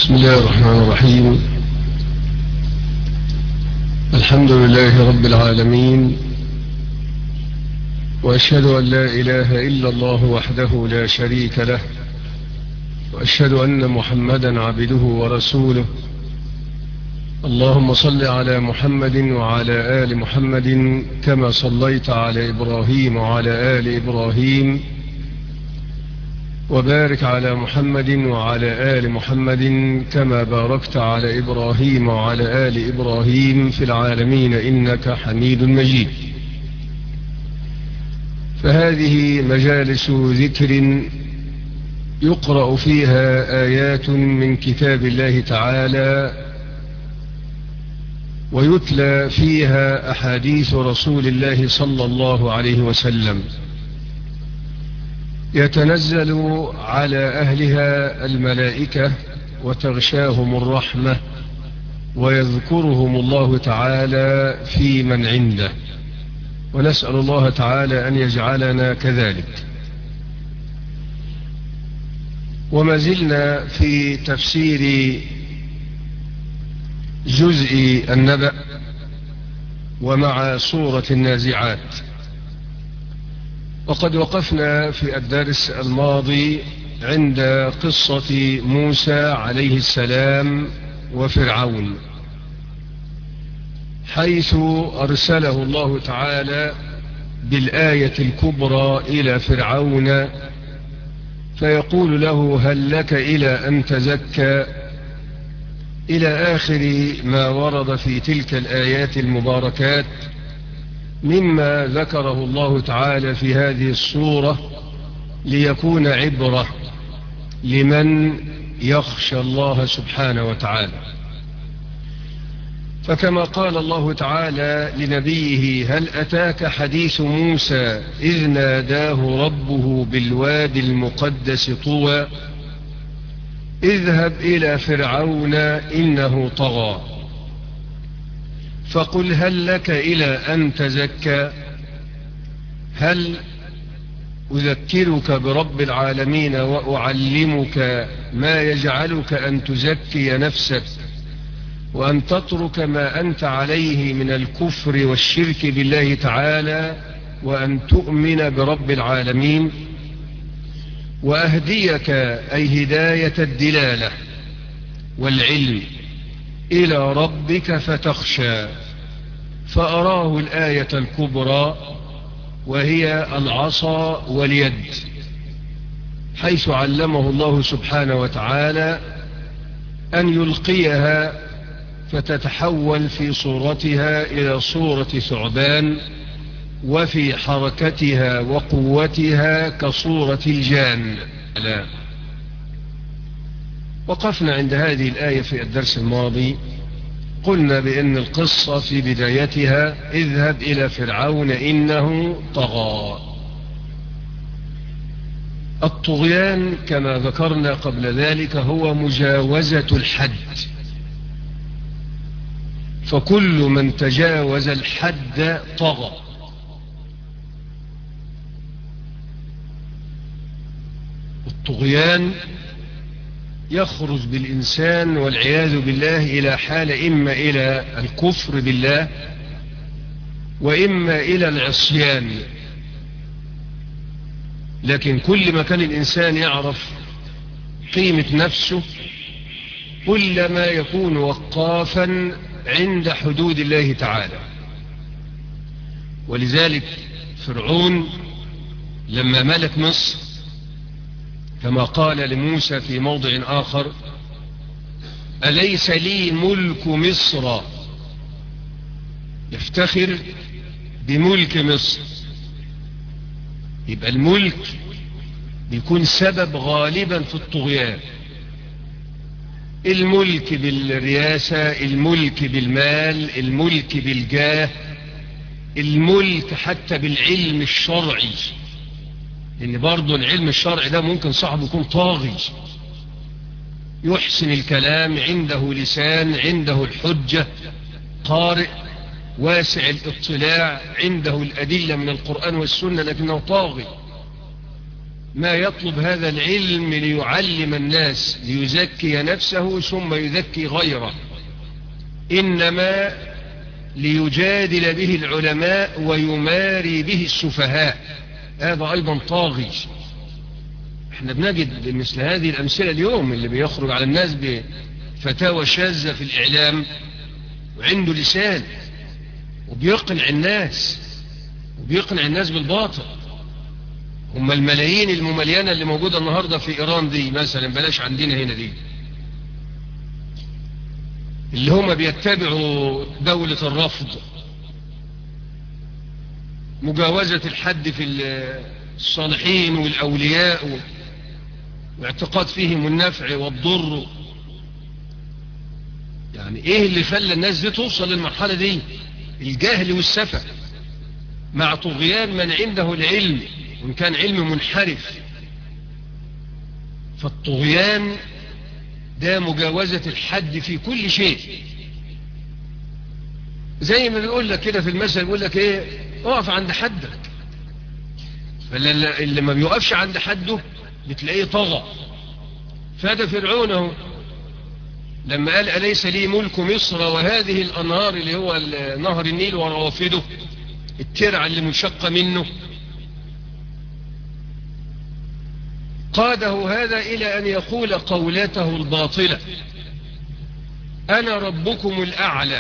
بسم الله الرحمن الرحيم الحمد لله رب العالمين وأشهد أن لا إله إلا الله وحده لا شريك له وأشهد أن محمدا عبده ورسوله اللهم صل على محمد وعلى آل محمد كما صليت على إبراهيم وعلى آل إبراهيم وبارك على محمد وعلى آل محمد كما باركت على إبراهيم وعلى آل إبراهيم في العالمين إنك حميد مجيد فهذه مجالس ذكر يقرأ فيها آيات من كتاب الله تعالى ويتلى فيها أحاديث رسول الله صلى الله عليه وسلم يتنزل على أهلها الملائكة وتغشاهم الرحمة ويذكرهم الله تعالى في من عنده ونسأل الله تعالى أن يجعلنا كذلك وما زلنا في تفسير جزء النبأ ومع سورة النازعات وقد وقفنا في الدرس الماضي عند قصة موسى عليه السلام وفرعون حيث أرسله الله تعالى بالآية الكبرى إلى فرعون فيقول له هل لك إلى أن تزكى إلى آخر ما ورد في تلك الآيات المباركات مما ذكره الله تعالى في هذه الصورة ليكون عبرة لمن يخشى الله سبحانه وتعالى فكما قال الله تعالى لنبيه هل أتاك حديث موسى إذ ناداه ربه بالوادي المقدس طوى اذهب إلى فرعون إنه طغى فقل هل لك إلى أن تزكى هل أذكرك برب العالمين وأعلمك ما يجعلك أن تزكي نفسك وأن تترك ما أنت عليه من الكفر والشرك بالله تعالى وأن تؤمن برب العالمين وأهديك أي هداية الدلالة والعلم إلى ربك فتخشى فأراه الآية الكبرى وهي العصا واليد حيث علمه الله سبحانه وتعالى أن يلقيها فتتحول في صورتها إلى صورة ثعبان وفي حركتها وقوتها كصورة الجان لا وقفنا عند هذه الآية في الدرس الماضي قلنا بأن القصة في بدايتها اذهب إلى فرعون إنه طغى الطغيان كما ذكرنا قبل ذلك هو مجاوزة الحد فكل من تجاوز الحد طغى الطغيان يخرج بالإنسان والعياذ بالله إلى حال إما إلى الكفر بالله وإما إلى العصيان لكن كل ما كان الإنسان يعرف قيمة نفسه كلما يكون وقافا عند حدود الله تعالى ولذلك فرعون لما ملك مصر كما قال لموسى في موضع آخر أليس لي ملك مصر يفتخر بملك مصر يبقى الملك بيكون سبب غالبا في الطغيان الملك بالرياسة الملك بالمال الملك بالجاه الملك حتى بالعلم الشرعي لأن برضو العلم الشرعي ده ممكن صاحبه يكون طاغي يحسن الكلام عنده لسان عنده الحجة قارئ واسع الاطلاع عنده الأدلة من القرآن والسنة لكنه طاغي ما يطلب هذا العلم ليعلم الناس ليزكي نفسه ثم يزكي غيره إنما ليجادل به العلماء ويماري به السفهاء هذا أيضا طاغي احنا بنجد مثل هذه الأمثلة اليوم اللي بيخرج على الناس بفتاوى شاذة في الإعلام وعنده لسان وبيقنع الناس وبيقنع الناس بالباطل هم الملايين الممليانة اللي موجودة النهاردة في إيران دي مثلا بلاش عندنا هنا دي اللي هم بيتبعوا دولة الرفض مجاوزة الحد في الصالحين والأولياء واعتقاد فيهم النفع والضر يعني ايه اللي خلى الناس دي توصل للمرحلة دي الجهل والسفة مع طغيان من عنده العلم وإن كان علم منحرف فالطغيان ده مجاوزة الحد في كل شيء زي ما بيقول لك كده في المثل بيقول لك ايه اقف عند حدك اللي ما بيوقفش عند حده بتلاقيه طغى فهذا فرعون اهو لما قال أليس لي ملك مصر وهذه الأنهار اللي هو نهر النيل وروافده الترع اللي منشق منه قاده هذا إلى أن يقول قولته الباطلة أنا ربكم الأعلى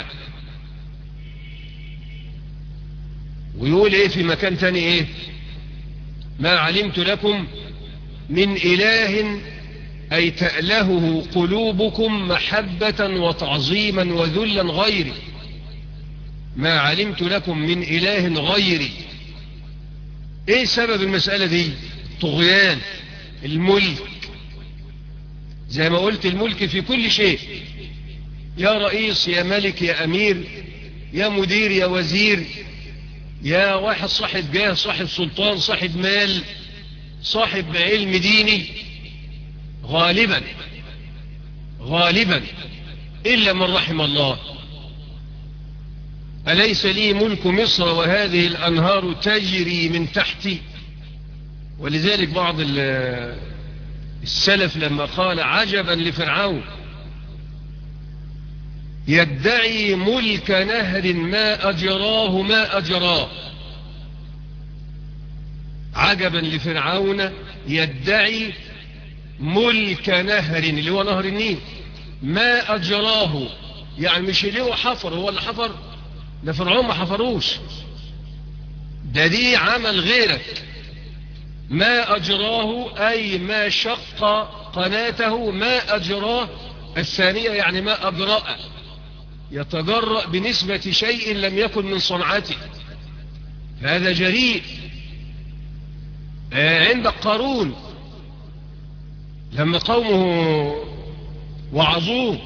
ويقول إيه في مكان تاني إيه ما علمت لكم من إله أي تألهه قلوبكم محبة وتعظيما وذلا غيري ما علمت لكم من إله غيري إيه سبب المسألة دي طغيان الملك زي ما قلت الملك في كل شيء يا رئيس يا ملك يا أمير يا مدير يا وزير يا واحد صاحب جاه صاحب سلطان صاحب مال صاحب علم ديني غالبا غالبا إلا من رحم الله أليس لي ملك مصر وهذه الأنهار تجري من تحتي ولذلك بعض السلف لما قال عجبا لفرعون يدعي ملك نهر ما أجراه ما أجراه عجبا لفرعون يدعي ملك نهر اللي هو نهر النيل ما أجراه يعني مش اللي هو حفر هو اللي حفر ده فرعون ما حفروش ده دي عمل غيرك ما أجراه أي ما شق قناته ما أجراه الثانية يعني ما أجرأ يتجرأ بنسبة شيء لم يكن من صنعته هذا جريء عندك قارون لما قومه وعظوه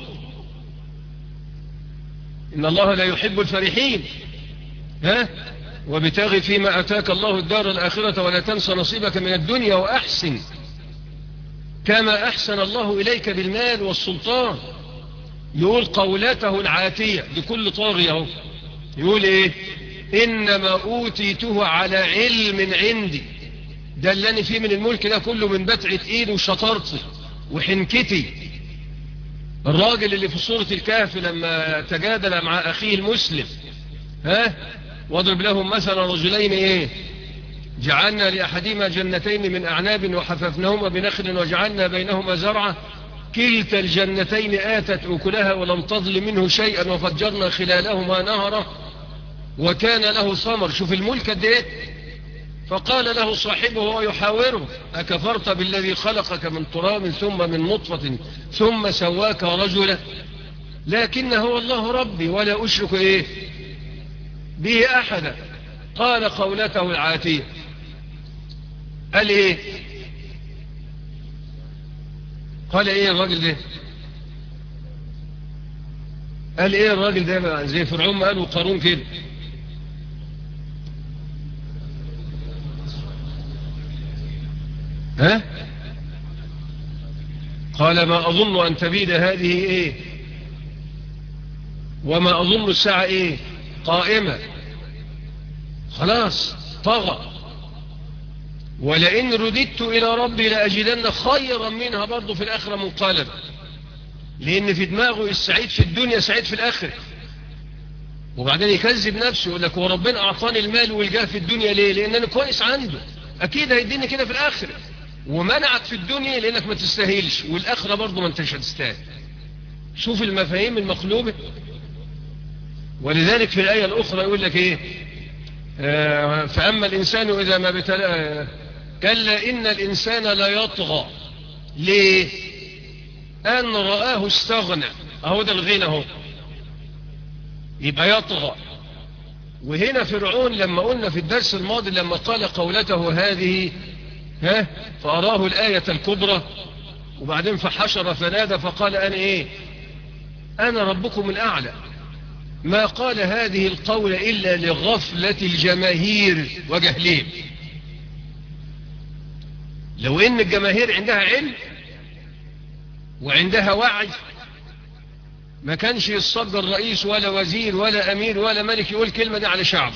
إن الله لا يحب الفرحين ها وبتغي فيما أتاك الله الدار الآخرة ولا تنسى نصيبك من الدنيا وأحسن كما أحسن الله إليك بالمال والسلطان يقول قولته العاتية بكل طاغية يقول إيه إنما أوتيته على علم عندي دلني فيه من الملك ده كله من بتعة إيدي وشطارتي وحنكتي الراجل اللي في سورة الكهف لما تجادل مع أخيه المسلم ها واضرب لهم مثلا رجلين ايه جعلنا لأحدهما جنتين من أعناب وحففناهما بنخل وجعلنا بينهما زرعا كلتا الجنتين آتت أكلها ولم تظل منه شيئا وفجرنا خلالهما نهرا وكان له ثمر شوف الملك قد ايه فقال له صاحبه وهو يحاوره أكفرت بالذي خلقك من تراب ثم من نطفة ثم سواك رجلا لكن هو الله ربي ولا أشرك إيه به أحدا قال قولته العاتية قال إيه قال إيه الراجل ده قال إيه الراجل ده زي فرعون ما قالوا قارون كده ها قال ما أظن أن تبيد هذه إيه وما أظن الساعة إيه قائمة خلاص طغى ولئن رددت إلى ربي لأجدن خيرا منها برضه في الآخرة منقلب لأن في دماغه السعيد في الدنيا سعيد في الآخرة وبعدين يكذب نفسه يقول لك وربنا أعطاني المال والجاه في الدنيا ليه لأن أنا كويس عنده أكيد هيديني كده في الآخرة ومنعك في الدنيا لأنك ما تستاهلش والآخرة برضه ما انتش هتستاهل شوف المفاهيم المقلوبة ولذلك في الآية الأخرى يقول لك إيه آه فأما الإنسان إذا ما ابتلاه كلا إن الإنسان لا يطغى ليه أن رآه استغنى أهو ده الغنى اهو يبقى يطغى وهنا فرعون لما قلنا في الدرس الماضي لما قال قولته هذه ها فأراه الآية الكبرى وبعدين فحشر فنادى فقال أنا إيه أنا ربكم الأعلى ما قال هذه القول إلا لغفلة الجماهير وجهلهم لو إن الجماهير عندها علم وعندها وعي ما كانش يتصدر رئيس ولا وزير ولا أمير ولا ملك يقول كلمة دي على شعبه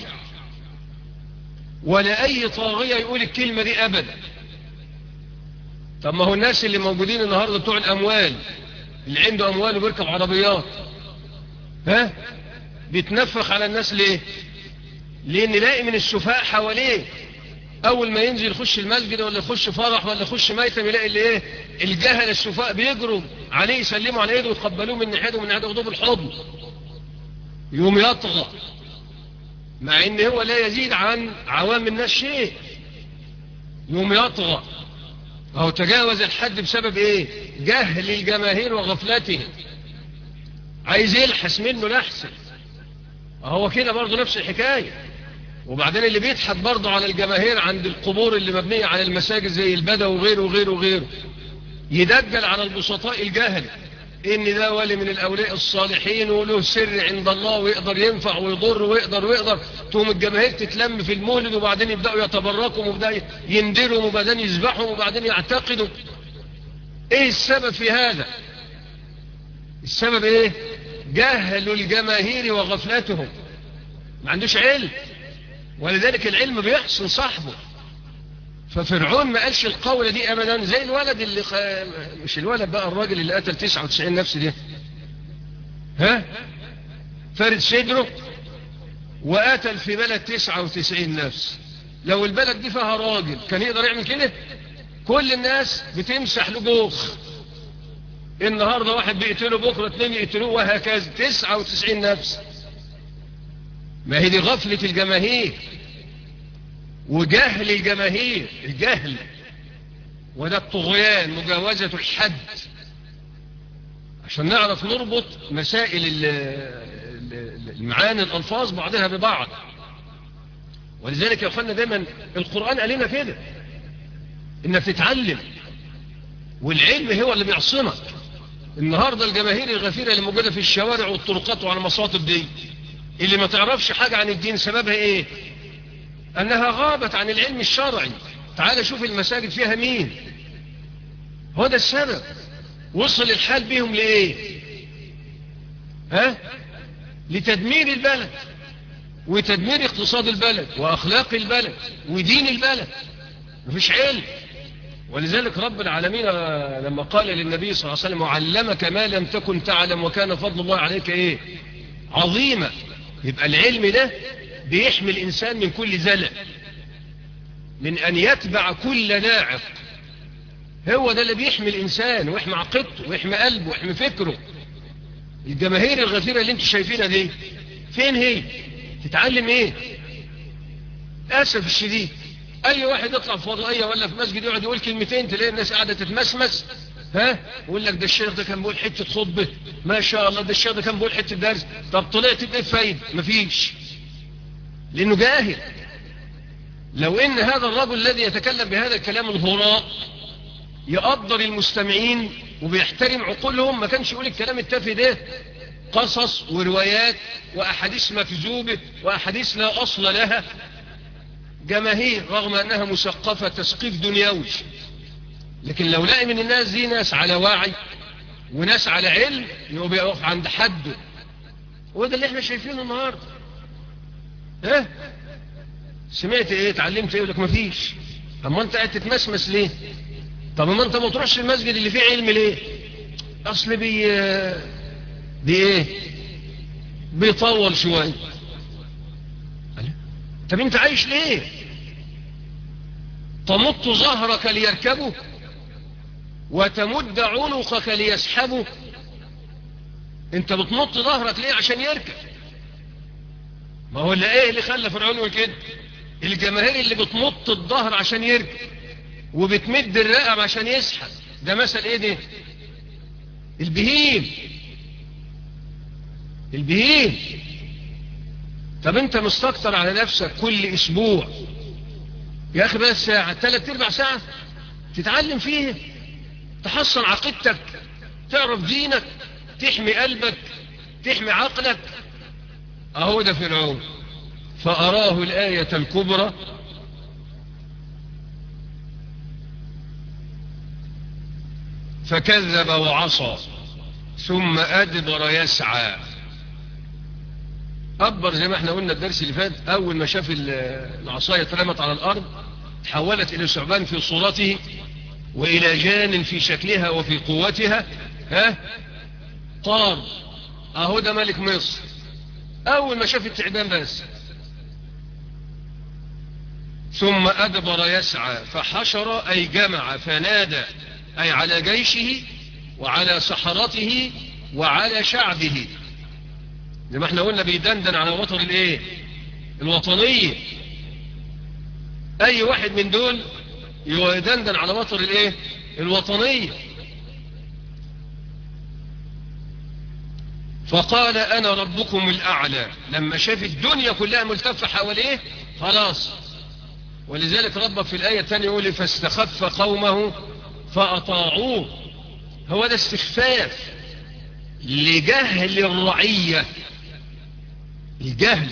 ولا أي طاغية يقول الكلمة دي أبدا طب ما هو الناس اللي موجودين النهاردة بتوع الأموال اللي عنده أموال وبيركب عربيات ها بيتنفخ على الناس ليه لأن لاقي من السفاء حواليه أول ما ينزل يخش المسجد ولا يخش فرح ولا يخش ميتم يلاقي اللي إيه الجهل السفاء بيجروا عليه يسلموا على ايده ويقبلوه من ناحيته ومن ناحيته ياخدوه بالحضن يوم يطغى مع ان هو لا يزيد عن عوام الناس شيء يوم يطغى أو تجاوز الحد بسبب إيه جهل الجماهير وغفلتهم عايز يلحس منه لحسن هو كده برضه نفس الحكاية وبعدين اللي بيضحك برضه على الجماهير عند القبور اللي مبنية على المساجد زي البدو وغيره وغيره وغيره يدجل على البسطاء الجهل ان ده ولي من الاولياء الصالحين وله سر عند الله ويقدر ينفع ويضر ويقدر ويقدر تقوم الجماهير تتلم في المولد وبعدين يبداوا يتبركوا وبعدين يندروا وبعدين يذبحوا وبعدين يعتقدوا ايه السبب في هذا السبب ايه جهل الجماهير وغفلتهم ما عندوش علم ولذلك العلم بيحسن صاحبه ففرعون ما قالش القولة دي ابدا زي الولد اللي خ... مش الولد بقى الراجل اللي قتل 99 نفس دي ها فرد صدره وقتل في بلد 99 نفس لو البلد دي فيها راجل كان يقدر يعمل كده كل الناس بتمسح له جوخ النهارده واحد بيقتله بكره اثنين يقتلوه وهكذا 99 نفس ما هي دي غفله الجماهير وجهل الجماهير الجهل وده الطغيان مجاوزة الحد عشان نعرف نربط مسائل المعاني الألفاظ بعضها ببعض ولذلك يا أخوانا دايما القرآن قال لنا كده إنك تتعلم والعلم هو اللي بيعصمك النهاردة الجماهير الغفيرة اللي موجودة في الشوارع والطرقات وعلى المصاطب دي اللي ما تعرفش حاجة عن الدين سببها ايه أنها غابت عن العلم الشرعي تعال شوف المساجد فيها مين هو ده السبب وصل الحال بهم لإيه ها لتدمير البلد وتدمير اقتصاد البلد وأخلاق البلد ودين البلد مفيش علم ولذلك رب العالمين لما قال للنبي صلى الله عليه وسلم وعلمك ما لم تكن تعلم وكان فضل الله عليك ايه عظيمة يبقى العلم ده بيحمي الإنسان من كل زلل من أن يتبع كل ناعق هو ده اللي بيحمي الإنسان ويحمي عقيدته ويحمي قلبه ويحمي فكره الجماهير الغفيرة اللي انتوا شايفينها دي فين هي تتعلم ايه أسف الشديد أي واحد يطلع في فضائية ولا في مسجد يقعد يقول كلمتين تلاقي الناس قاعدة تتمسمس ها يقول لك ده الشيخ ده كان بيقول حتة خطبة ما شاء الله ده الشيخ ده كان بيقول حتة درس طب طلعت بايه فايدة مفيش لأنه جاهل لو إن هذا الرجل الذي يتكلم بهذا الكلام الهراء يقدر المستمعين وبيحترم عقولهم ما كانش يقول الكلام التافه ده قصص وروايات وأحاديث مكذوبة وأحاديث لا أصل لها جماهير رغم أنها مثقفة تثقيف دنيوي لكن لو لقي من الناس دي ناس على وعي وناس على علم يبقى بيقف عند حده وده اللي احنا شايفينه النهارده ها سمعت ايه اتعلمت ايه لك مفيش اما انت قاعد تتمسمس ليه طب ما انت ما تروحش المسجد اللي فيه علم ليه اصل بي بي ايه بيطول شويه طب انت عايش ليه تمط ظهرك ليركبه وتمد عنقك ليسحبه انت بتمط ظهرك ليه عشان يركب ما هو اللي ايه اللي خلى فرعون يقول كده الجماهير اللي بتمط الظهر عشان يركب وبتمد الرقب عشان يسحب ده مثل ايه ده البهيم البهيم طب انت مستكتر على نفسك كل اسبوع يا اخي بس ساعة ثلاث اربع ساعة تتعلم فيه تحصن عقيدتك تعرف دينك تحمي قلبك تحمي عقلك اهو ده فرعون فاراه الاية الكبرى فكذب وعصى ثم ادبر يسعى أكبر زي ما احنا قلنا الدرس اللي فات أول ما شاف العصاية اترمت على الأرض تحولت إلى ثعبان في صورته وإلى جان في شكلها وفي قوتها ها طار أهو ده ملك مصر أول ما شاف التعبان بس ثم أدبر يسعى فحشر أي جمع فنادى أي على جيشه وعلى سحرته وعلى شعبه زي ما احنا قلنا بيدندن على وطن الايه الوطنية اي واحد من دول يدندن على وطن الايه الوطنية فقال انا ربكم الاعلى لما شاف الدنيا كلها ملتفة حواليه خلاص ولذلك ربك في الآية الثانية يقول فاستخف قومه فأطاعوه هو ده استخفاف لجهل الرعية الجهل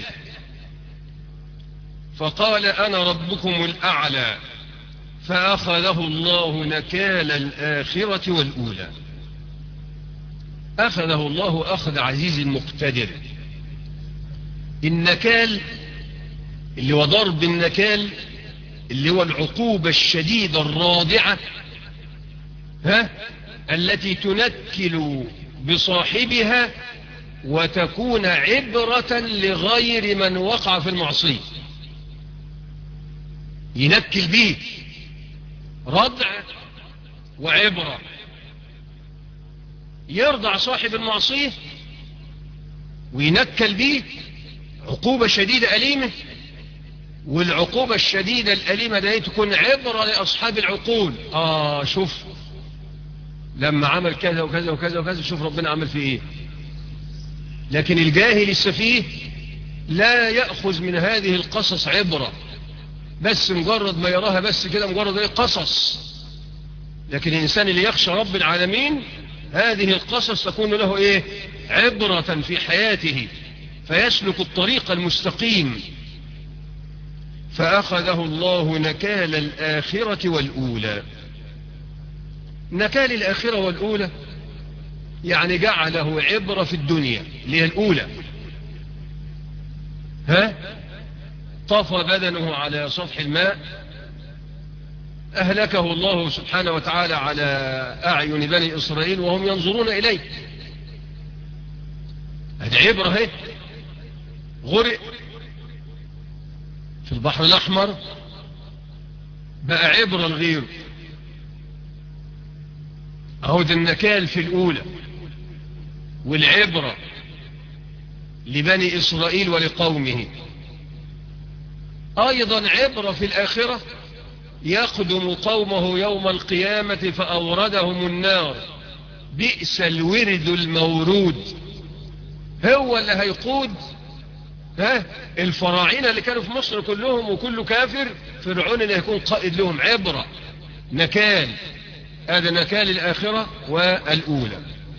فقال أنا ربكم الأعلى فأخذه الله نكال الآخرة والأولى أخذه الله أخذ عزيز مقتدر النكال اللي هو ضرب النكال اللي هو العقوبة الشديدة الرادعة ها التي تنكل بصاحبها وتكون عبرة لغير من وقع في المعصية ينكل به ردع وعبرة يرضع صاحب المعصية وينكل به عقوبة شديدة أليمة والعقوبة الشديدة الأليمة ده تكون عبرة لأصحاب العقول آه شوف لما عمل كذا وكذا وكذا وكذا شوف ربنا عمل فيه ايه لكن الجاهل السفيه لا يأخذ من هذه القصص عبرة بس مجرد ما يراها بس كده مجرد ايه قصص لكن الإنسان اللي يخشى رب العالمين هذه القصص تكون له ايه عبرة في حياته فيسلك الطريق المستقيم فأخذه الله نكال الآخرة والأولى نكال الآخرة والأولى يعني جعله عبرة في الدنيا اللي هي الأولى ها طاف بدنه على سطح الماء أهلكه الله سبحانه وتعالى على أعين بني إسرائيل وهم ينظرون إليه هذه عبرة هي غرق في البحر الأحمر بقى عبرة لغيره أهو ده النكال في الأولى والعبرة لبني إسرائيل ولقومه أيضا عبرة في الآخرة يقدم قومه يوم القيامة فأوردهم النار بئس الورد المورود هو اللي هيقود ها الفراعنة اللي كانوا في مصر كلهم وكله كافر فرعون اللي هيكون قائد لهم عبرة نكال هذا نكال الآخرة والأولى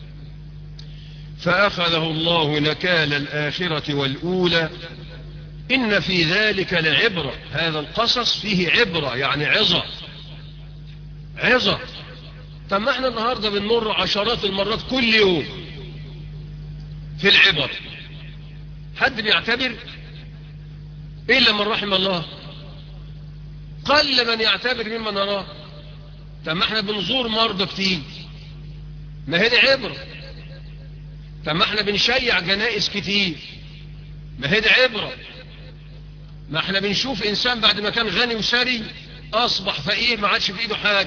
فأخذه الله نكال الآخرة والأولى إن في ذلك لعبرة هذا القصص فيه عبرة يعني عظة عظة طب ما احنا النهاردة بنمر عشرات المرات كل يوم في العبر حد بيعتبر إلا من رحم الله قل من يعتبر مما نراه طب ما احنا بنزور مرضى كتير ما هي دي عبرة طب ما احنا بنشيع جنائز كتير ما هي دي عبرة ما احنا بنشوف انسان بعد ما كان غني وسري اصبح فقير ما عادش في ايده حاجة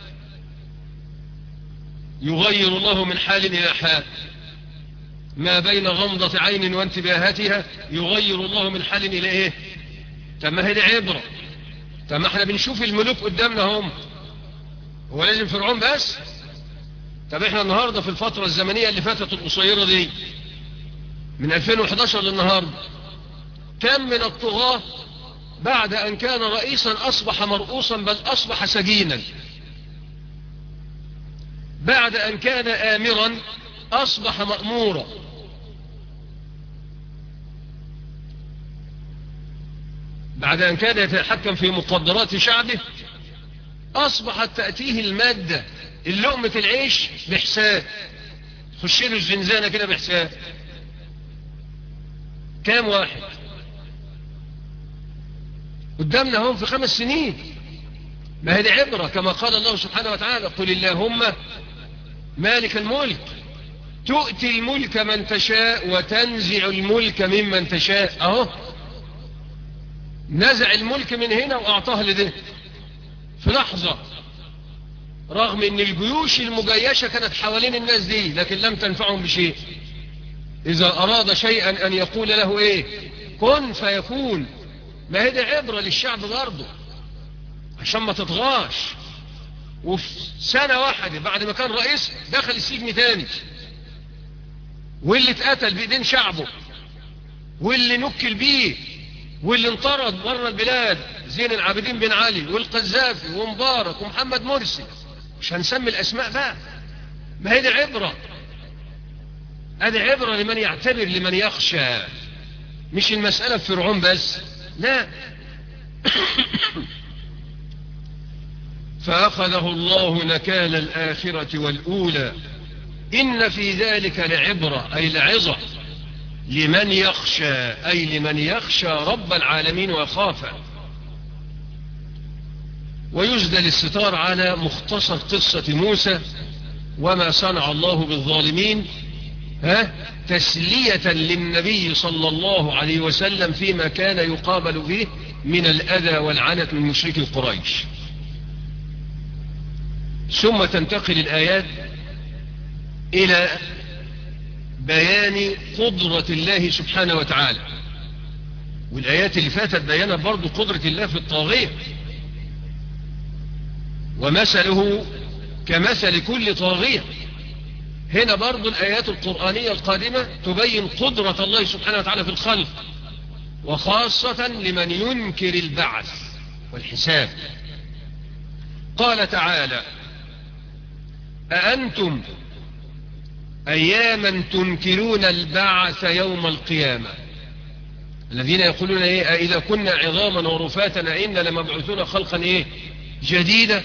يغير الله من حال الى حال ما بين غمضة عين وانتباهاتها يغير الله من حال الى ايه طب ما هي دي عبرة طب ما احنا بنشوف الملوك قدامنا هم هو لازم فرعون بس طب احنا النهاردة في الفترة الزمنية اللي فاتت القصيرة دي من 2011 للنهاردة كم من الطغاة بعد أن كان رئيسا أصبح مرؤوسا بل أصبح سجينا بعد أن كان آمرا أصبح مأمورا بعد أن كان يتحكم في مقدرات شعبه أصبحت تأتيه المادة اللقمة العيش بحساب خش له الزنزانة كده بحساب كام واحد قدامنا هم في خمس سنين ما هي دي عبرة كما قال الله سبحانه وتعالى قل اللهم مالك الملك تؤتي الملك من تشاء وتنزع الملك ممن تشاء اهو نزع الملك من هنا واعطاه لده في لحظة رغم ان الجيوش المجيشة كانت حوالين الناس دي لكن لم تنفعهم بشيء اذا اراد شيئا ان يقول له ايه كن فيكون ما هي دي عبرة للشعب برضه عشان ما تطغاش وفي سنة واحدة بعد ما كان رئيس دخل السجن تاني واللي اتقتل بايدين شعبه واللي نكل بيه واللي انطرد بره البلاد زين العابدين بن علي والقذافي ومبارك ومحمد مرسي مش هنسمي الاسماء بقى ما هي دي عبرة هذه عبرة لمن يعتبر لمن يخشى مش المسألة في فرعون بس لا فأخذه الله نكال الآخرة والأولى إن في ذلك لعبرة أي لعظة لمن يخشى أي لمن يخشى رب العالمين ويخافه ويجدل الستار على مختصر قصة موسى وما صنع الله بالظالمين ها تسلية للنبي صلى الله عليه وسلم فيما كان يقابل به من الأذى والعنة من مشرك قريش ثم تنتقل الآيات إلى بيان قدرة الله سبحانه وتعالى والآيات اللي فاتت بيانت برضو قدرة الله في الطاغية ومثله كمثل كل طاغية هنا برضو الآيات القرآنية القادمة تبين قدرة الله سبحانه وتعالى في الخلق وخاصة لمن ينكر البعث والحساب قال تعالى أأنتم أياما تنكرون البعث يوم القيامة الذين يقولون إيه إذا كنا عظاما ورفاتا أئنا لمبعوثون خلقا إيه جديدة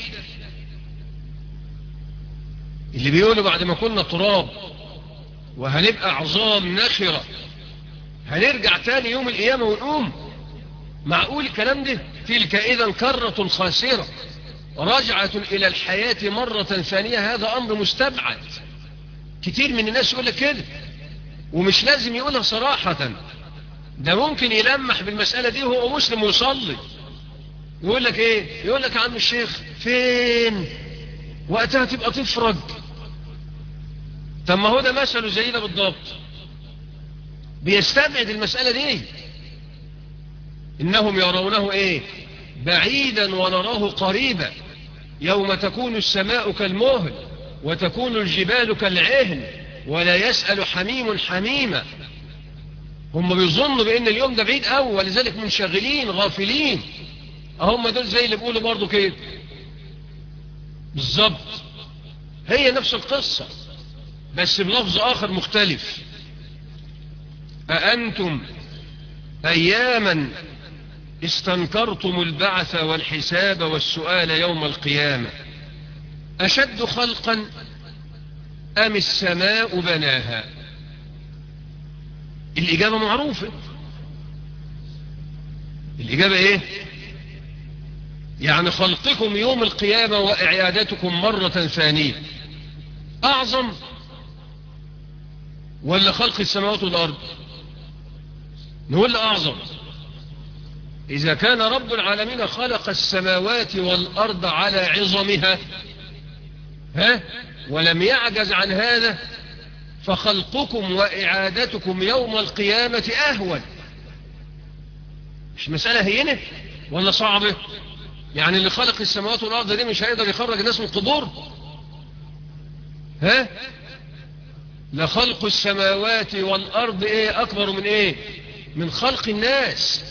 اللي بيقولوا بعد ما كنا تراب وهنبقى عظام نخرة هنرجع تاني يوم القيامة ونقوم معقول الكلام ده تلك إذا كرة خاسرة رجعة إلى الحياة مرة ثانية هذا أمر مستبعد كتير من الناس يقول لك كده ومش لازم يقولها صراحة ده ممكن يلمح بالمسألة دي وهو مسلم ويصلي يقول لك ايه يقول لك يا عم الشيخ فين وقتها تبقى تفرج طب ما هو ده مثله زي ده بالضبط بيستبعد المسألة دي إنهم يرونه إيه بعيدا ونراه قريبا يوم تكون السماء كالمهل وتكون الجبال كالعهن ولا يسأل حميم حميما هم بيظنوا بأن اليوم ده بعيد أوي ولذلك منشغلين غافلين هم دول زي اللي بيقولوا برضو كده بالظبط هي نفس القصة بس بلفظ آخر مختلف أأنتم أياما استنكرتم البعث والحساب والسؤال يوم القيامة أشد خلقا أم السماء بناها الإجابة معروفة الإجابة إيه يعني خلقكم يوم القيامة وإعادتكم مرة ثانية أعظم ولا خلق السماوات والأرض نقول أعظم إذا كان رب العالمين خلق السماوات والأرض على عظمها ها ولم يعجز عن هذا فخلقكم وإعادتكم يوم القيامة أهون مش مسألة هينة ولا صعبة يعني اللي خلق السماوات والأرض دي مش هيقدر يخرج الناس من القبور ها لخلق السماوات والأرض ايه أكبر من ايه من خلق الناس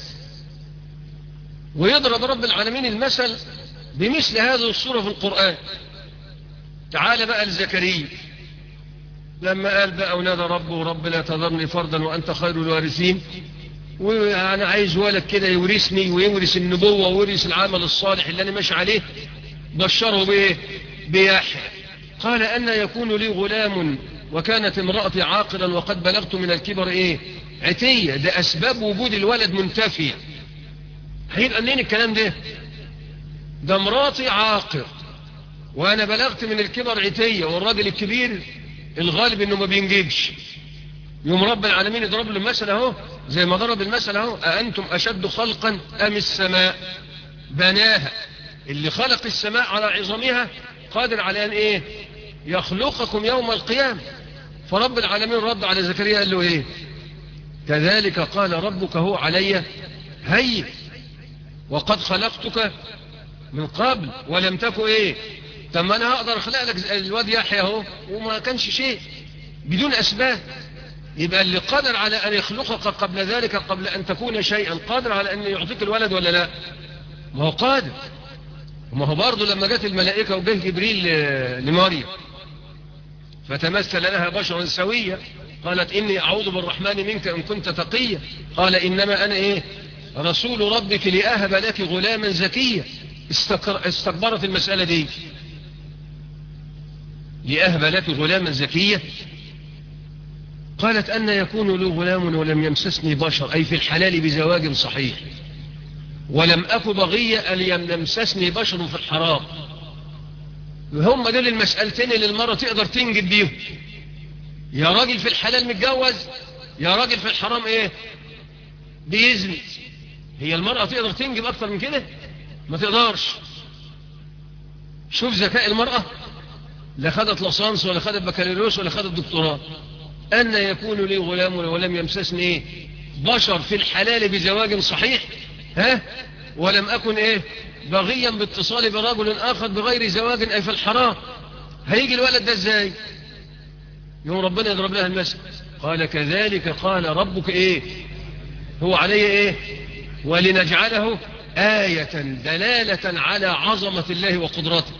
ويضرب رب العالمين المثل بمثل هذه الصورة في القرآن تعال بقى لزكريا لما قال بقى ونادى ربه رب لا تذرني فردا وأنت خير الوارثين وأنا عايز ولد كده يورثني ويورث النبوة ويورث العمل الصالح اللي أنا ماشي عليه بشره بإيه بيحيى قال أن يكون لي غلام وكانت امرأتي عاقلا وقد بلغت من الكبر إيه عتية ده أسباب وجود الولد منتفية هيبقى منين الكلام ده ده مراتي عاقر وانا بلغت من الكبر عتية والراجل الكبير الغالب انه ما بينجبش يوم رب العالمين يضرب له المثل اهو زي ما ضرب المثل اهو أأنتم أشد خلقا أم السماء بناها اللي خلق السماء على عظمها قادر على أن إيه يخلقكم يوم القيامة فرب العالمين رد على زكريا قال له إيه كذلك قال ربك هو علي هين وقد خلقتك من قبل ولم تكن ايه طب ما انا هقدر اخلق لك الواد يحيى اهو وما كانش شيء بدون اسباب يبقى اللي قادر على ان يخلقك قبل ذلك قبل ان تكون شيئا قادر على ان يعطيك الولد ولا لا ما هو قادر وما هو برضه لما جت الملائكه وجه جبريل لمريم فتمثل لها بشرا سويا قالت اني اعوذ بالرحمن منك ان كنت تقيا قال انما انا ايه رسول ربك لأهب لك غلاما زكيا استكبرت المسألة دي لأهب لك غلاما زكيا قالت أن يكون لي غلام ولم يمسسني بشر أي في الحلال بزواج صحيح ولم أك بغية أن يمسسني بشر في الحرام هم دول المسألتين اللي المرة تقدر تنجد بيهم يا راجل في الحلال متجوز يا راجل في الحرام ايه بيزني هي المرأة تقدر تنجب أكتر من كده ما تقدرش شوف ذكاء المرأة لا خدت لصانس ولا خدت بكالوريوس ولا خدت دكتوراه أن يكون لي غلام ولم يمسسني إيه بشر في الحلال بزواج صحيح ها ولم أكن إيه بغيا باتصالي برجل آخر بغير زواج أي في الحرام هيجي الولد ده إزاي يوم ربنا يضرب لها المثل قال كذلك قال ربك إيه هو علي إيه ولنجعله آية دلالة على عظمة الله وقدرته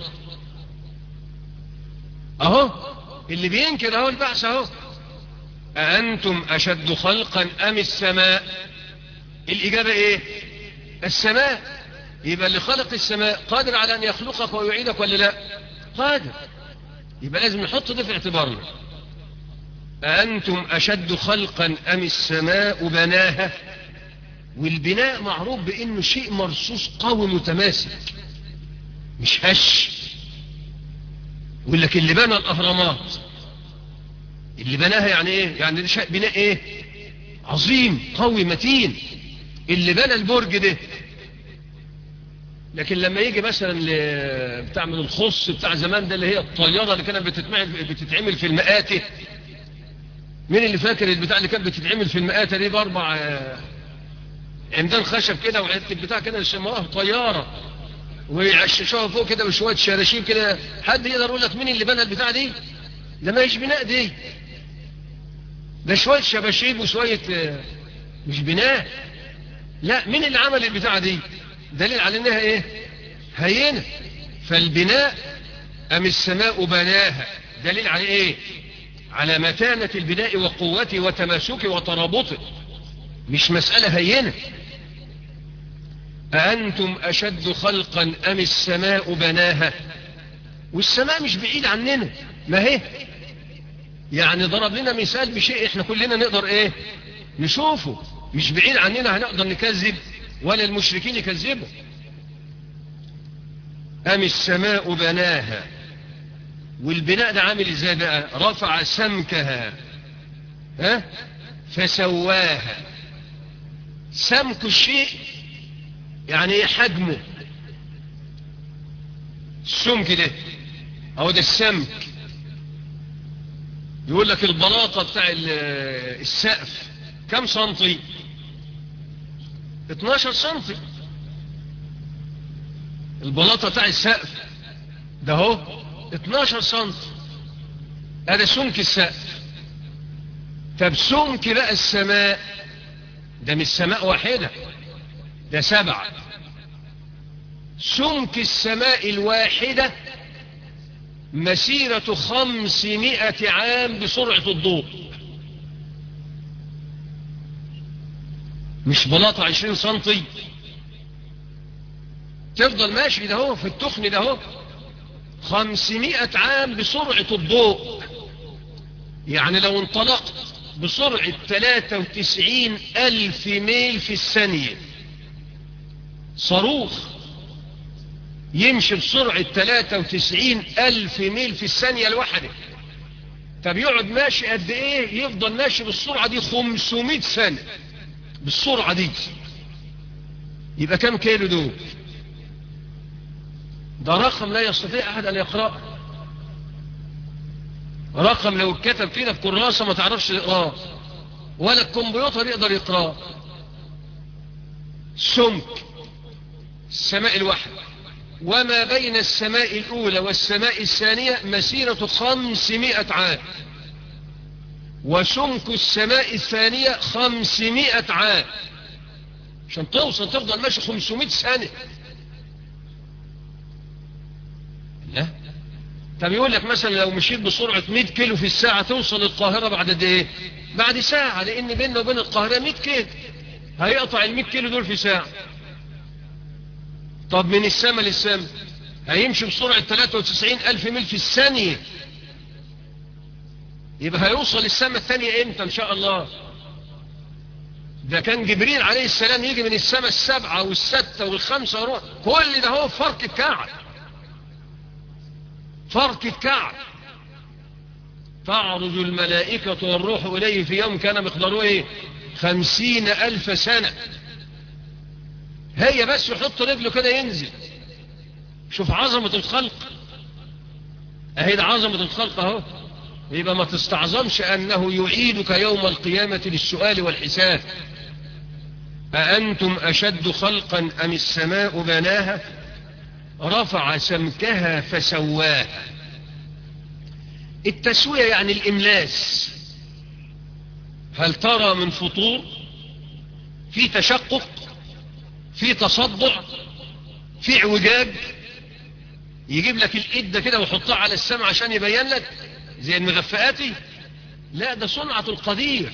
أهو اللي بينكر أهو البعث أهو أأنتم أشد خلقا أم السماء الإجابة إيه السماء يبقى اللي خلق السماء قادر على أن يخلقك ويعيدك ولا لا قادر يبقى لازم نحط ده في اعتبارنا أأنتم أشد خلقا أم السماء بناها والبناء معروف بأنه شيء مرصوص قوي متماسك مش هش يقول لك اللي بنى الأهرامات اللي بناها يعني ايه يعني ده شيء بناء ايه عظيم قوي متين اللي بنى البرج ده لكن لما يجي مثلا بتاع من الخص بتاع زمان ده اللي هي الطيارة اللي كانت بتتعمل بتتعمل في المآتة مين اللي فاكر البتاع اللي كانت بتتعمل في المآتة دي باربع عمدان خشب كده وحته بتاع كده يسموها طيارة ويعششوها فوق كده بشوية شراشيب كده حد يقدر يقول لك مين اللي بنى البتاع دي ده ما هيش بناء دي ده شوية شباشيب وشوية مش بناء لا مين اللي عمل البتاع دي دليل على انها ايه هينة فالبناء ام السماء بناها دليل على ايه على متانة البناء وقوته وتماسكه وترابطه مش مسألة هينة أأنتم أشد خلقا أم السماء بناها والسماء مش بعيد عننا ما هي يعني ضرب لنا مثال بشيء احنا كلنا نقدر ايه نشوفه مش بعيد عننا هنقدر نكذب ولا المشركين يكذبوا أم السماء بناها والبناء ده عامل ازاي بقى رفع سمكها ها فسواها سمك الشيء يعني ايه حجمه السمك ده اهو ده السمك يقول لك البلاطة بتاع السقف كم سنتي 12 سنتي البلاطة بتاع السقف ده هو 12 سنتي هذا سمك السقف طب سمك بقى السماء ده مش سماء واحدة ده سبعة سمك السماء الواحدة مسيرة خمسمائة عام بسرعة الضوء مش بلاطة عشرين سنتي تفضل ماشي ده هو في التخن ده هو خمسمائة عام بسرعة الضوء يعني لو انطلقت بسرعة 93 ألف ميل في الثانية صاروخ يمشي بسرعة 93 ألف ميل في الثانية الواحدة طب يقعد ماشي قد ايه يفضل ماشي بالسرعة دي 500 سنة بالسرعة دي يبقى كم كيلو دول ده رقم لا يستطيع أحد أن يقرأه رقم لو اتكتب كده في كراسة ما تعرفش تقراه ولا الكمبيوتر يقدر يقراه سمك السماء الواحدة وما بين السماء الأولى والسماء الثانية مسيرة خمسمائة عام وسمك السماء الثانية خمسمائة عام عشان توصل تفضل ماشي خمسمائة سنة لا طب يقول لك مثلا لو مشيت بسرعة 100 كيلو في الساعة توصل القاهرة بعد قد ايه بعد ساعة لان بيننا وبين القاهرة 100 كيلو هيقطع ال 100 كيلو دول في ساعة طب من السماء للسماء هيمشي بسرعة 93 ألف ميل في الثانية يبقى هيوصل السماء الثانية امتى ان شاء الله ده كان جبريل عليه السلام يجي من السماء السبعة والستة والخمسة وروح كل ده هو فرق الكعب فرق الكعب تعرج الملائكة والروح إليه في يوم كان مقداره ايه خمسين ألف سنة هي بس يحط رجله كده ينزل شوف عظمة الخلق اهي ده عظمة الخلق اهو يبقى ما تستعظمش أنه يعيدك يوم القيامة للسؤال والحساب أأنتم أشد خلقا أم السماء بناها رفع سمكها فسواها التسوية يعني الإملاس هل ترى من فطور في تشقق في تصدع في اعوجاج يجيب لك الإدة كده ويحطها على السماء عشان يبين لك زي المغفئاتي لا ده صنعة القدير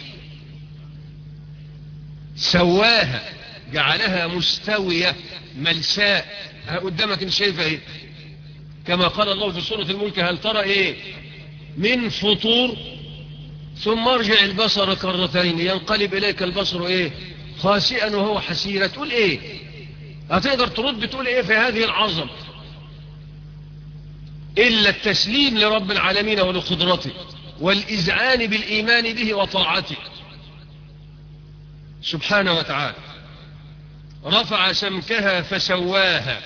سواها جعلها مستوية ملساء قدامك انت شايفه ايه كما قال الله في سورة الملك هل ترى ايه من فطور ثم ارجع البصر كرتين ينقلب اليك البصر ايه خاسئا وهو حسيرة تقول ايه هتقدر ترد تقول ايه في هذه العظمة إلا التسليم لرب العالمين ولقدرته والإذعان بالإيمان به وطاعته سبحانه وتعالى رفع سمكها فسواها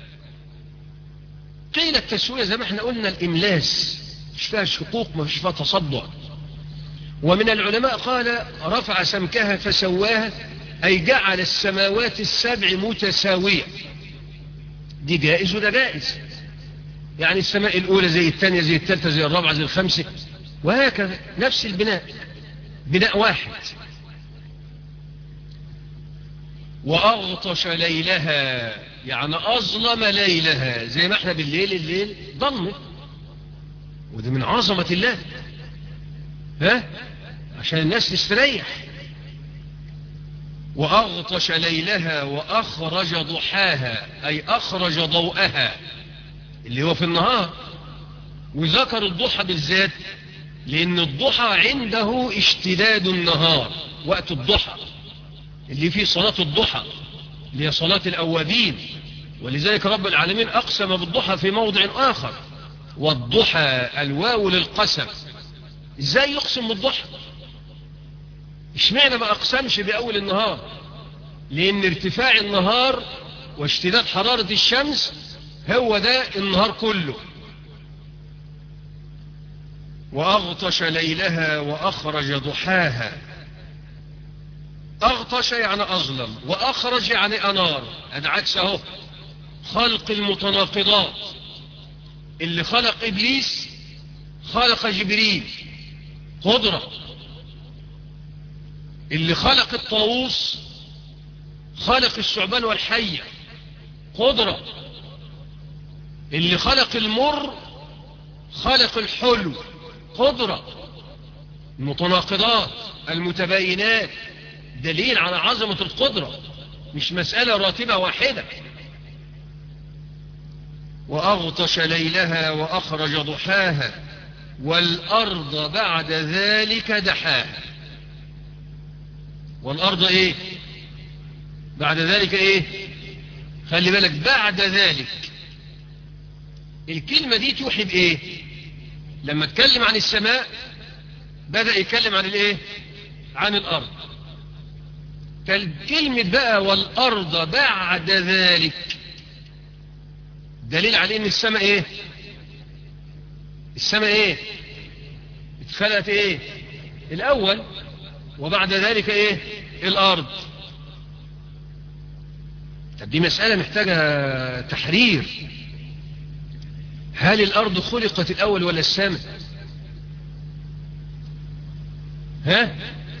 قيل التسوية زي ما احنا قلنا الإملاس مش فيها شقوق ما فيش فيها تصدع ومن العلماء قال رفع سمكها فسواها أي جعل السماوات السبع متساوية دي جائز وده جائز يعني السماء الأولى زي الثانية زي الثالثة زي الرابعة زي الخامسة وهكذا نفس البناء بناء واحد وأغطش ليلها يعني أظلم ليلها زي ما احنا بالليل الليل ضلمة وده من عظمة الله ها عشان الناس تستريح وأغطش ليلها وأخرج ضحاها أي أخرج ضوءها اللي هو في النهار وذكر الضحى بالذات لأن الضحى عنده اشتداد النهار وقت الضحى اللي فيه صلاة الضحى اللي هي صلاة الأوابين ولذلك رب العالمين أقسم بالضحى في موضع آخر والضحى الواو للقسم ازاي يقسم بالضحى اشمعنى ما اقسمش باول النهار لان ارتفاع النهار واشتداد حرارة الشمس هو ده النهار كله واغطش ليلها واخرج ضحاها اغطش يعني اظلم واخرج يعني انار هذا عكس اهو خلق المتناقضات اللي خلق ابليس خلق جبريل قدرة اللي خلق الطاووس خلق الثعبان والحية قدرة اللي خلق المر خلق الحلو قدرة المتناقضات المتباينات دليل على عظمة القدرة مش مسألة راتبة واحدة وأغطش ليلها وأخرج ضحاها والأرض بعد ذلك دحاها والأرض إيه بعد ذلك إيه خلي بالك بعد ذلك الكلمة دي توحي بإيه لما اتكلم عن السماء بدأ يتكلم عن الإيه عن الأرض كلمة بقى والأرض بعد ذلك دليل على ان السماء ايه السماء ايه اتخلقت ايه الاول وبعد ذلك ايه الارض طب دي مسألة محتاجة تحرير هل الارض خلقت الاول ولا السماء ها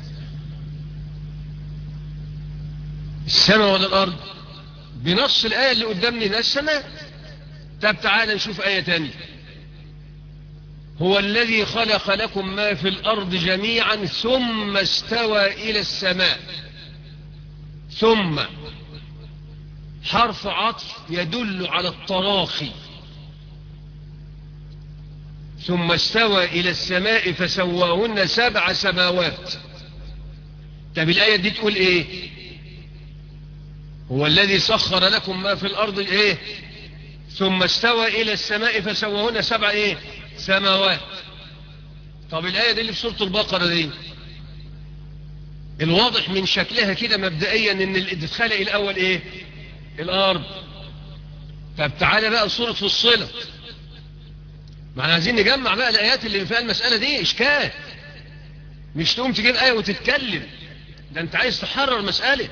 السماء ولا الارض بنص الايه اللي قدامنا السماء طب تعالى نشوف آية تانية هو الذي خلق لكم ما في الأرض جميعا ثم استوى إلى السماء ثم حرف عطف يدل على التراخي ثم استوى إلى السماء فسواهن سبع سماوات طب الآية دي تقول إيه هو الذي سخر لكم ما في الأرض إيه ثم استوى إلى السماء فسوهن سبع إيه سماوات طب الآية دي اللي في سورة البقرة دي الواضح من شكلها كده مبدئيا ان الادخال الاول ايه الارض طب تعالى بقى سورة فصلت ما احنا عايزين نجمع بقى الايات اللي فيها المسألة دي اشكال مش تقوم تجيب ايه وتتكلم ده انت عايز تحرر مسألة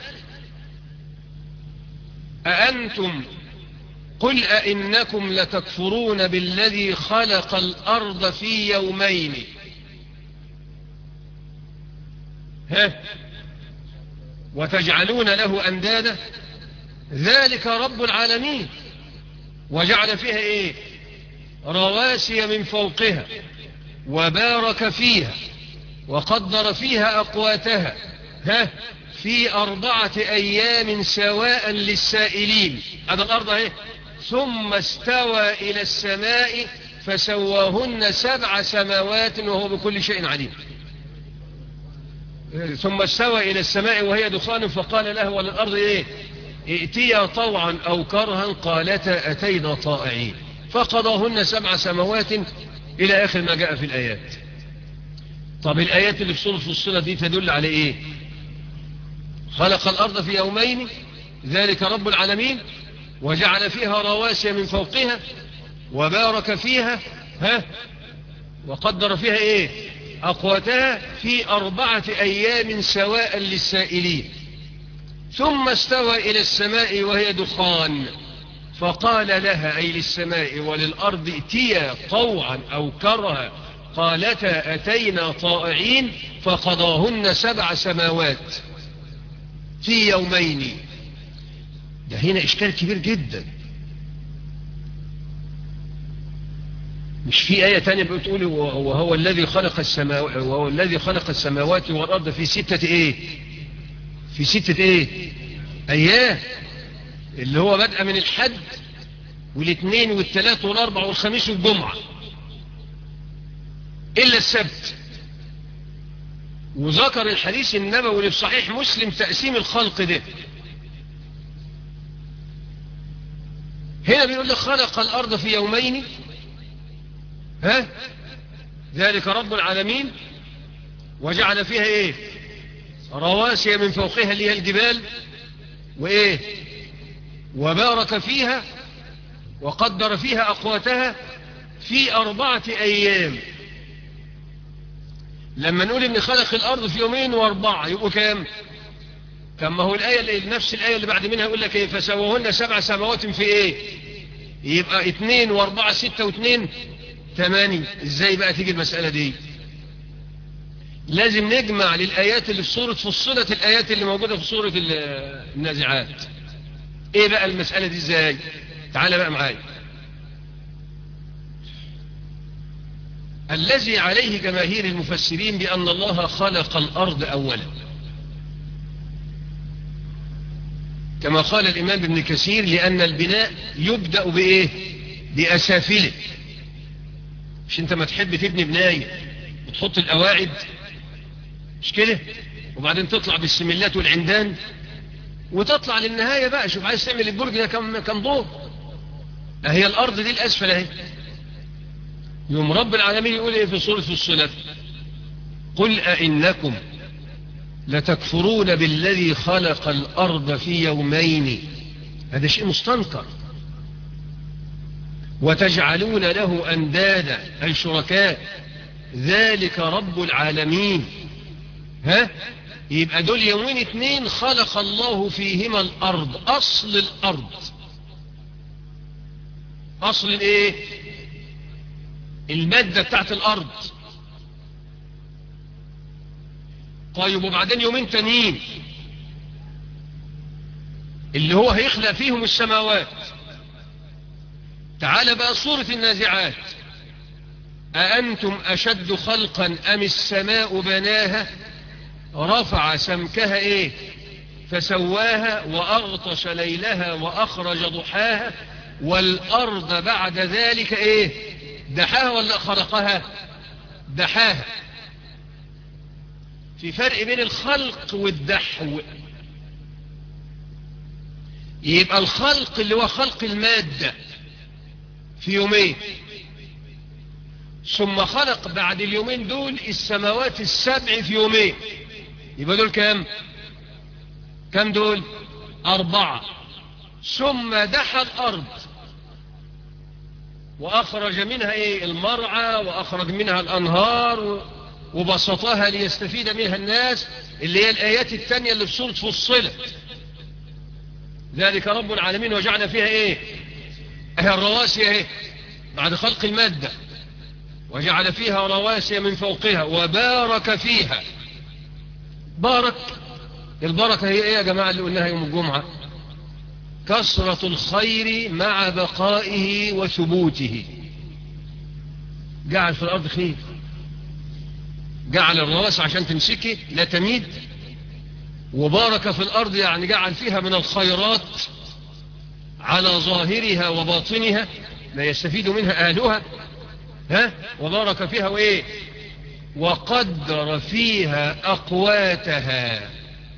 أأنتم قل أئنكم لتكفرون بالذي خلق الأرض في يومين ها وتجعلون له أندادا ذلك رب العالمين وجعل فيها ايه رواسي من فوقها وبارك فيها وقدر فيها أقواتها ها في أربعة أيام سواء للسائلين هذا الأرض اهي ثم استوى إلى السماء فسواهن سبع سماوات وهو بكل شيء عليم ثم استوى إلى السماء وهي دخان فقال له وللأرض إيه ائتيا طوعا أو كرها قالتا أتينا طائعين فقضاهن سبع سماوات إلى آخر ما جاء في الآيات طب الآيات اللي في سورة الصلة دي تدل على إيه خلق الأرض في يومين ذلك رب العالمين وجعل فيها رواسي من فوقها وبارك فيها ها وقدر فيها ايه اقواتها في اربعة ايام سواء للسائلين ثم استوى الى السماء وهي دخان فقال لها اي للسماء وللارض ائتيا طوعا او كرها قالتا اتينا طائعين فقضاهن سبع سماوات في يومين ده هنا إشكال كبير جدا مش في آية تانية بتقول وهو الذي خلق السماوات وهو الذي خلق السماوات والأرض في ستة إيه في ستة إيه أيام اللي هو بدأ من الحد والاثنين والثلاث والأربع والخميس والجمعة إلا السبت وذكر الحديث النبوي اللي في صحيح مسلم تقسيم الخلق ده هنا بيقول لك خلق الأرض في يومين ها ذلك رب العالمين وجعل فيها ايه رواسي من فوقها اللي هي الجبال وايه وبارك فيها وقدر فيها أقواتها في أربعة أيام لما نقول إن خلق الأرض في يومين وأربعة يبقوا كام كما هو الآية اللي نفس الآية اللي بعد منها يقول لك إيه فسوهن سبع سماوات في إيه يبقى اتنين وأربعة ستة واثنين ثمانية إزاي بقى تيجي المسألة دي لازم نجمع للآيات اللي في سورة فصلت الآيات اللي موجودة في سورة النازعات ايه بقى المسألة دي ازاي تعال بقى معايا الذي عليه جماهير المفسرين بأن الله خلق الأرض أولا كما قال الإمام ابن كثير لأن البناء يبدأ بإيه بأسافله مش انت ما تحب تبني بناية وتحط القواعد مش كده وبعدين تطلع بالسملات والعمدان وتطلع للنهاية بقى شوف عايز تعمل البرج ده كم كم دور هي الأرض دي الأسفل اهي يوم رب العالمين يقول ايه في سورة الصلاة قل أئنكم لتكفرون بالذي خلق الأرض في يومين هذا شيء مستنكر وتجعلون له أندادا أي شركاء ذلك رب العالمين ها يبقى دول يومين اتنين خلق الله فيهما الأرض أصل الأرض أصل الايه المادة بتاعت الأرض طيب وبعدين يومين تانيين اللي هو هيخلق فيهم السماوات تعال بقى صورة النازعات أأنتم أشد خلقا أم السماء بناها رفع سمكها إيه فسواها وأغطش ليلها وأخرج ضحاها والأرض بعد ذلك إيه دحاها ولا خلقها دحاها في فرق بين الخلق والدحو يبقى الخلق اللي هو خلق المادة في يومين ثم خلق بعد اليومين دول السماوات السبع في يومين يبقى دول كام كام دول أربعة ثم دحى الأرض وأخرج منها إيه المرعى وأخرج منها الأنهار وبسطها ليستفيد منها الناس اللي هي الآيات التانية اللي في سورة فصلت ذلك رب العالمين وجعل فيها إيه هي الرواسي إيه بعد خلق المادة وجعل فيها رواسي من فوقها وبارك فيها بارك البركة هي ايه يا جماعة اللي قلناها يوم الجمعة كثرة الخير مع بقائه وثبوته جعل في الأرض خير جعل الرواسي عشان تمسكي لا تميد وبارك في الأرض يعني جعل فيها من الخيرات على ظاهرها وباطنها لا يستفيد منها أهلها ها وبارك فيها وإيه وقدر فيها أقواتها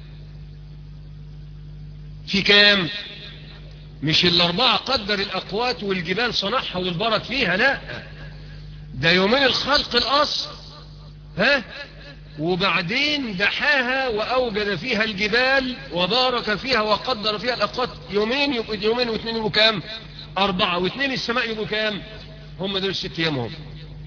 في كام مش الأربعة قدر الأقوات والجبال صنعها والبرك فيها لا ده يومين الخلق الأصل ها وبعدين دحاها وأوجد فيها الجبال وبارك فيها وقدر فيها الأقوات يومين يبقوا يومين واثنين يبقوا كام أربعة واثنين السماء يبقوا كام هم دول الست أيام هم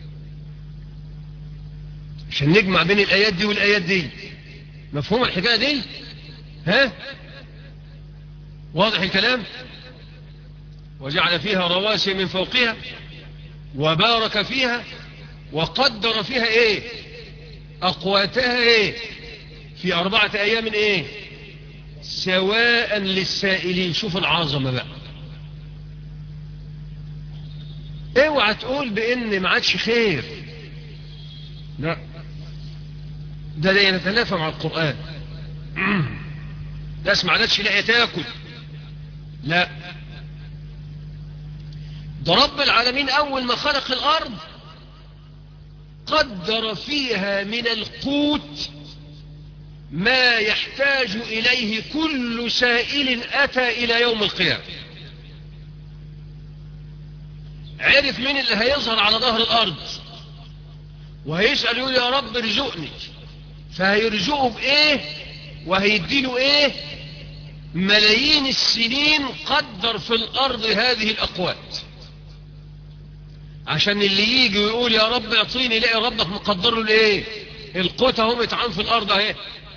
عشان نجمع بين الآيات دي والآيات دي مفهوم الحكاية دي ها واضح الكلام وجعل فيها رواسي من فوقها وبارك فيها وقدر فيها ايه اقواتها ايه في اربعة ايام ايه سواء للسائلين شوف العظمة بقى اوعى تقول بان ما عادش خير لا ده لا يتنافى مع القرآن ناس ما عادتش لاقيه تاكل لا ده رب العالمين أول ما خلق الأرض قدر فيها من القوت ما يحتاج إليه كل سائل أتى إلى يوم القيامة عرف مين اللي هيظهر على ظهر الأرض وهيسأل يقول يا رب ارزقني فهيرزقه بإيه وهيديله إيه ملايين السنين قدر في الأرض هذه الأقوات عشان اللي يجي ويقول يا رب اعطيني لاقي ربك مقدر له الايه القوت اهو متعان في الارض اهي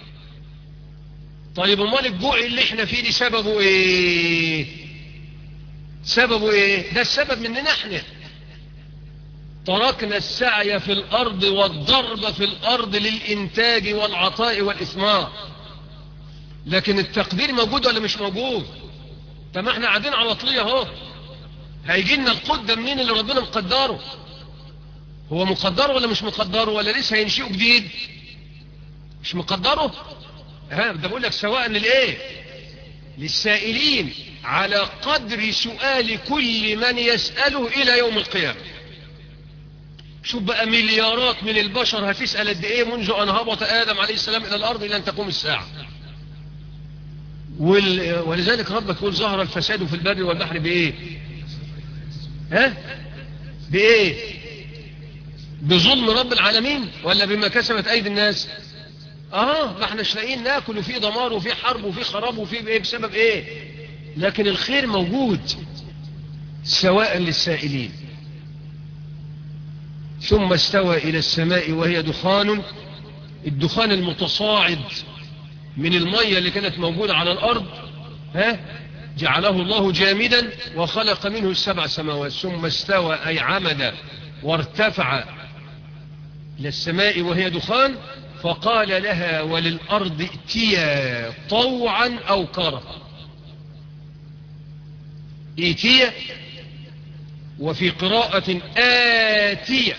طيب امال الجوع اللي احنا فيه دي سببه ايه سببه ايه ده السبب مننا احنا تركنا السعي في الارض والضرب في الارض للانتاج والعطاء والاثمار لكن التقدير موجود ولا مش موجود طب ما احنا قاعدين على طليه اهو هيجي لنا القوت ده منين اللي ربنا مقدره هو مقدره ولا مش مقدره ولا لسه هينشئه جديد مش مقدره ها ده بقول لك سواء للايه للسائلين على قدر سؤال كل من يسأله الى يوم القيامة شوف بقى مليارات من البشر هتسأل قد ايه منذ ان هبط ادم عليه السلام الى الارض الى ان تقوم الساعة وال... ولذلك ربك يقول ظهر الفساد في البر والبحر بايه ها بايه بظلم رب العالمين ولا بما كسبت ايدي الناس اه ما احنا لاقيين ناكل وفي دمار وفي حرب وفي خراب وفي ايه بسبب ايه لكن الخير موجود سواء للسائلين ثم استوى الى السماء وهي دخان الدخان المتصاعد من المية اللي كانت موجودة على الارض ها جعله الله جامدا وخلق منه السبع سماوات ثم استوى أي عمد وارتفع إلى السماء وهي دخان فقال لها وللأرض ائتيا طوعا أو كرها ائتيا وفي قراءة آتية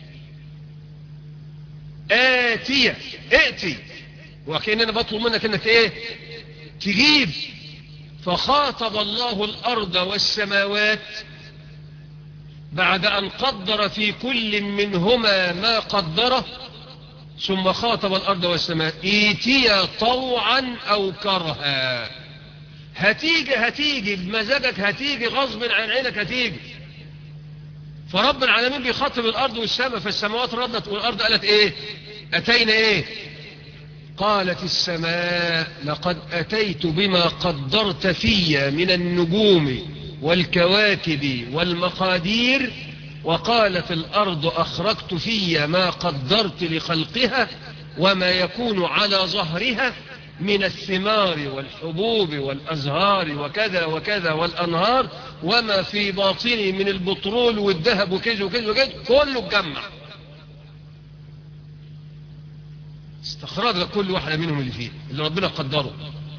آتية ائتي وكأننا بطلب منك انك ايه تجيب فخاطب الله الأرض والسماوات بعد أن قدر في كل منهما ما قدره ثم خاطب الأرض والسماء ايتيا طوعا أو كرها هتيجي هتيجي بمزاجك هتيجي غصب عن عينك هتيجي فرب العالمين بيخاطب الأرض والسماء فالسماوات ردت والأرض قالت ايه أتينا ايه قالت السماء لقد أتيت بما قدرت في من النجوم والكواكب والمقادير وقالت الأرض أخرجت في ما قدرت لخلقها وما يكون على ظهرها من الثمار والحبوب والأزهار وكذا وكذا والأنهار وما في باطني من البترول والذهب وكذا وكذا وكذا كله اتجمع استخرج كل واحدة منهم اللي فيه اللي ربنا قدره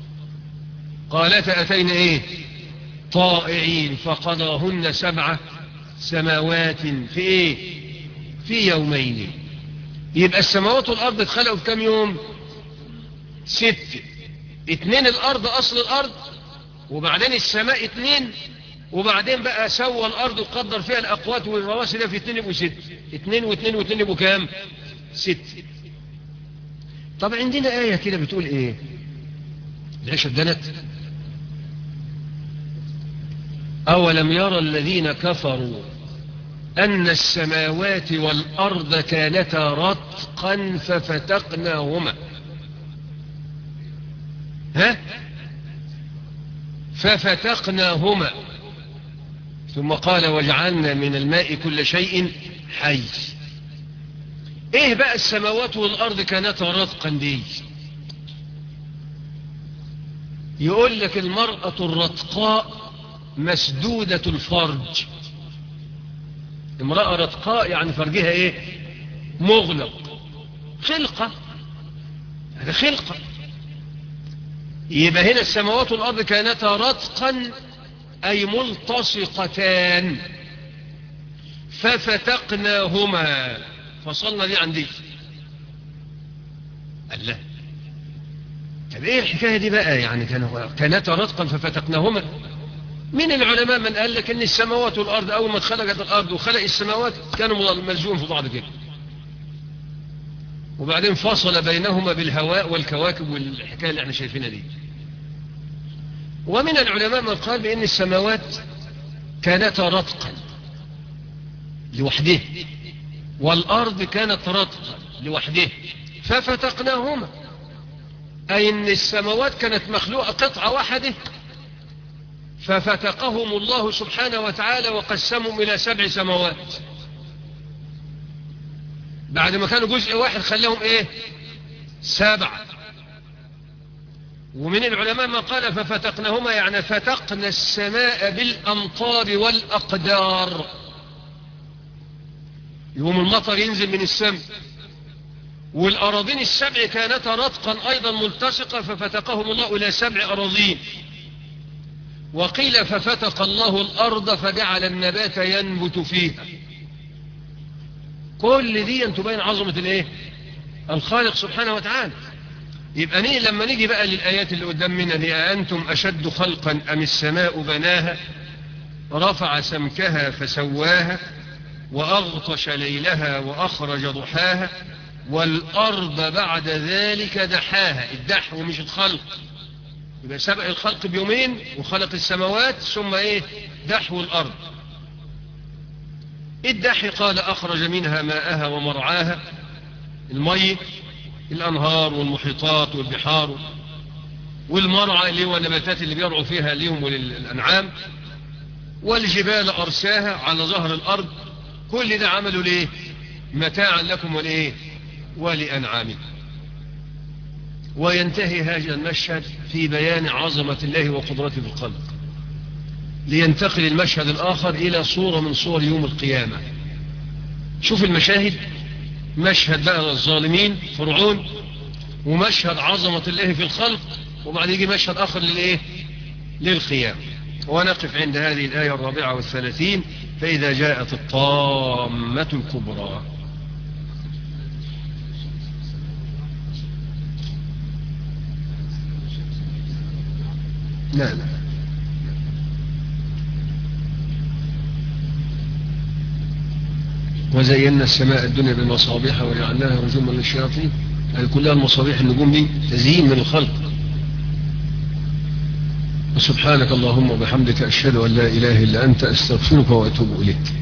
قالتا أتينا ايه طائعين فقضاهن سبع سماوات في ايه في يومين يبقى السماوات والأرض اتخلقوا في كم يوم ست اتنين الأرض أصل الأرض وبعدين السماء اتنين وبعدين بقى سوى الأرض وقدر فيها الأقوات والرواسي ده في اتنين يبقوا ست اتنين واتنين واتنين يبقوا كام ست طب عندنا آية كده بتقول ايه ليش ادنت أولم يرى الذين كفروا أن السماوات والأرض كانتا رتقا ففتقناهما ها ففتقناهما ثم قال وجعلنا من الماء كل شيء حي ايه بقى السماوات والارض كانتا رتقا دي يقول لك المرأة الرتقاء مسدودة الفرج امرأة رتقاء يعني فرجها ايه مغلق خلقة هذا خلقة يبقى هنا السماوات والأرض كانتا رتقا أي ملتصقتان ففتقناهما فصلنا دي عن دي قال لا طب ايه الحكاية دي بقى يعني كانوا كانتا رتقا ففتقناهما من العلماء من قال لك ان السماوات والارض اول ما اتخلقت الارض وخلق السماوات كانوا ملزوم في بعض كده وبعدين فصل بينهما بالهواء والكواكب والحكاية اللي احنا شايفينها دي ومن العلماء من قال بان السماوات كانتا رتقا لوحده والأرض كانت رتقا لوحده ففتقناهما أي أن السماوات كانت مخلوقة قطعة واحدة ففتقهم الله سبحانه وتعالى وقسمهم إلى سبع سماوات بعد ما كانوا جزء واحد خلاهم إيه سبعة ومن العلماء ما قال ففتقناهما يعني فتقنا السماء بالأمطار والأقدار يوم المطر ينزل من السماء والأراضين السبع كانتا رتقا أيضا ملتصقة ففتقهم الله إلى سبع أراضين وقيل ففتق الله الأرض فجعل النبات ينبت فيها كل دي تبين عظمة الايه الخالق سبحانه وتعالى يبقى نيه لما نيجي بقى للآيات اللي قدامنا دي أنتم أشد خلقا أم السماء بناها رفع سمكها فسواها وأغطش ليلها وأخرج ضحاها والأرض بعد ذلك دحاها الدحو مش الخلق يبقى سبق الخلق بيومين وخلق السماوات ثم ايه دحو الأرض الدحي قال أخرج منها ماءها ومرعاها المي الأنهار والمحيطات والبحار والمرعى اللي هو النباتات اللي بيرعوا فيها ليهم وللأنعام والجبال أرساها على ظهر الأرض كل ده عملوا ليه متاعا لكم ولإيه ولأنعامكم وينتهي هذا المشهد في بيان عظمة الله وقدرته في الخلق لينتقل المشهد الآخر إلى صورة من صور يوم القيامة شوف المشاهد مشهد بقى الظالمين فرعون ومشهد عظمة الله في الخلق وبعد يجي مشهد آخر للإيه للقيامة ونقف عند هذه الآية الرابعة والثلاثين فإذا جاءت الطامة الكبرى لا لا وزينا السماء الدنيا بالمصابيح وجعلناها رجوما للشياطين هذه كلها المصابيح النجوم دي تزيين من الخلق وسبحانك اللهم وبحمدك أشهد أن لا إله إلا أنت أستغفرك وأتوب إليك